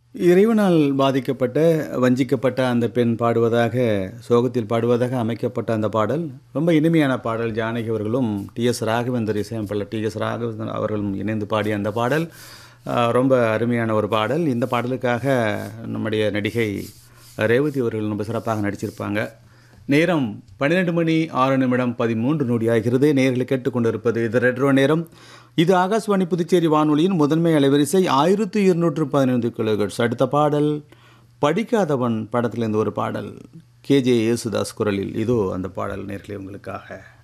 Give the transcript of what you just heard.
இறைவனால் பாதிக்கப்பட்ட வஞ்சிக்கப்பட்ட அந்த பெண் பாடுவதாக சோகத்தில் பாடுவதாக அமைக்கப்பட்ட அந்த பாடல் ரொம்ப இனிமையான பாடல் ஜானகி அவர்களும் டிஎஸ் ராகவேந்தர் இசையமைப்பாளர் டிஎஸ் ராகவேந்தர் அவர்களும் இணைந்து பாடிய அந்த பாடல் ஆஹ், ரொம்ப அருமையான ஒரு பாடல் இந்த பாடலுக்காக நம்முடைய நடிகை ரேவதி அவர்கள் ரொம்ப சிறப்பாக நடிச்சிருப்பாங்க நேரம் பன்னிரெண்டு மணி ஆறு நிமிடம் பதிமூன்று நொடி ஆகிறது நேர்களை கேட்டுக்கொண்டிருப்பது இது ரெட்ரோ நேரம் இது ஆகாஷ்வாணி புதுச்சேரி வானொலியின் முதன்மை அலைவரிசை ஆயிரத்தி இருநூற்று பதினைந்து கிலோகட்ஸ் அடுத்த பாடல் படிக்காதவன் படத்திலிருந்து ஒரு பாடல் கேஜே யேசுதாஸ் குரலில் இதோ அந்த பாடல் நேர்களே உங்களுக்காக